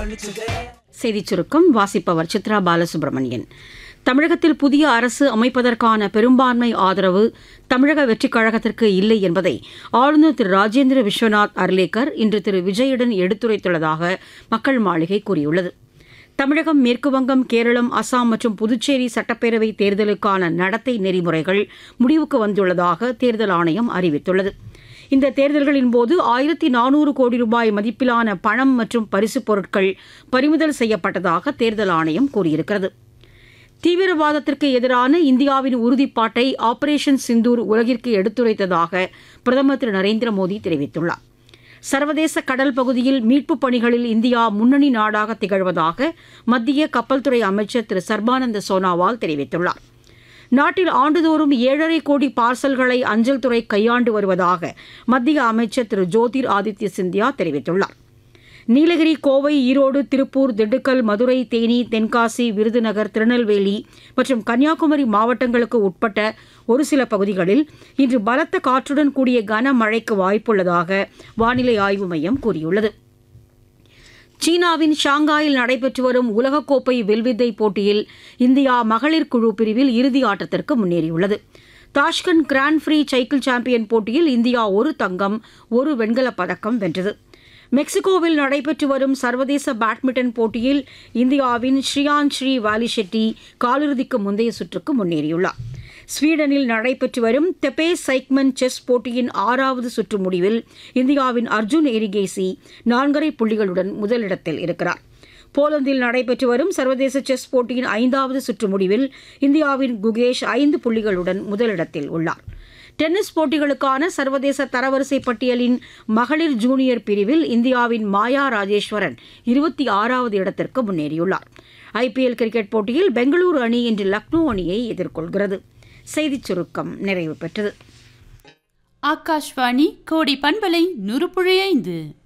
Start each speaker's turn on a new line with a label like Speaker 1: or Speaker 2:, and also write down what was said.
Speaker 1: செய்திச் சுருக்கம் வாசிப்பவர் சித்ரா பாலசுப்ரமணியன் தமிழகத்தில் புதிய அரசு அமைப்பதற்கான பெரும்பான்மை ஆதரவு தமிழக வெற்றிக் கழகத்திற்கு இல்லை என்பதை ஆளுநர் திரு ராஜேந்திர விஸ்வநாத் அர்லேக்கர் இன்று திரு விஜயுடன் எடுத்துரைத்துள்ளதாக மக்கள் மாளிகை கூறியுள்ளது தமிழகம் மேற்குவங்கம் கேரளம் அசாம் மற்றும் புதுச்சேரி சட்டப்பேரவை தேர்தலுக்கான நடத்தை நெறிமுறைகள் முடிவுக்கு வந்துள்ளதாக தேர்தல் ஆணையம் அறிவித்துள்ளது இந்த தேர்தல்களின் போது ஆயிரத்தி நானூறு கோடி ரூபாய் மதிப்பிலான பணம் மற்றும் பரிசுப் பொருட்கள் பறிமுதல் செய்யப்பட்டதாக தேர்தல் ஆணையம் கூறியிருக்கிறது தீவிரவாதத்திற்கு எதிரான இந்தியாவின் உறுதிப்பாட்டை ஆபரேஷன் சிந்தூர் உலகிற்கு எடுத்துரைத்ததாக பிரதமர் திரு நரேந்திர மோடி தெரிவித்துள்ளார் சர்வதேச கடல் பகுதியில் மீட்புப் பணிகளில் இந்தியா முன்னணி நாடாக திகழ்வதாக மத்திய கப்பல் துறை அமைச்சர் திரு சர்பானந்த சோனாவால் தெரிவித்துள்ளார் நாட்டில் ஆண்டுதோறும் ஏழரை கோடி பார்சல்களை அஞ்சல் துறை கையாண்டு வருவதாக மத்திய அமைச்சர் திரு ஜோதிர் ஆதித்ய சிந்தியா தெரிவித்துள்ளார் நீலகிரி கோவை ஈரோடு திருப்பூர் திண்டுக்கல் மதுரை தேனி தென்காசி விருதுநகர் திருநெல்வேலி மற்றும் கன்னியாகுமரி மாவட்டங்களுக்கு உட்பட்ட ஒரு சில பகுதிகளில் இன்று பலத்த காற்றுடன் கூடிய கனமழைக்கு வாய்ப்புள்ளதாக வானிலை ஆய்வு மையம் கூறியுள்ளது சீனாவின் ஷாங்காயில் நடைபெற்று வரும் உலகக்கோப்பை வில்வித்தை போட்டியில் இந்தியா மகளிர் குழு பிரிவில் இறுதி ஆட்டத்திற்கு முன்னேறியுள்ளது Tashkent grand prix cycle champion போட்டியில் இந்தியா ஒரு தங்கம் ஒரு வெண்கலப் பதக்கம் வென்றது மெக்சிகோவில் நடைபெற்று வரும் சர்வதேச பேட்மிண்டன் போட்டியில் இந்தியாவின் ஸ்ரீயான் ஸ்ரீ வாலிஷெட்டி காலிறுதிக்கு முந்தைய சுற்றுக்கு முன்னேறியுள்ளார் ஸ்வீடனில் நடைபெற்று வரும் தெபே சைக்மன் செஸ் போட்டியின் ஆறாவது சுற்று முடிவில் இந்தியாவின் அர்ஜுன் எரிகேசி நான்கரை புள்ளிகளுடன் முதலிடத்தில் இருக்கிறார் போலந்தில் நடைபெற்று வரும் சர்வதேச செஸ் போட்டியின் ஐந்தாவது சுற்று முடிவில் இந்தியாவின் குகேஷ் ஐந்து புள்ளிகளுடன் முதலிடத்தில் உள்ளார் டென்னிஸ் போட்டிகளுக்கான சர்வதேச தரவரிசை பட்டியலின் மகளிர் ஜூனியர் பிரிவில் இந்தியாவின் மாயா ராஜேஸ்வரன் இருபத்தி ஆறாவது இடத்திற்கு முன்னேறியுள்ளார் ஐபிஎல் கிரிக்கெட் போட்டியில் பெங்களூரு அணி இன்று லக்னோ அணியை எதிர்கொள்கிறது செய்திச் சுருக்கம் நிறைவு பெற்றது
Speaker 2: ஆகாஷ்வாணி கோடி பண்பலை நூறு புள்ளி ஐந்து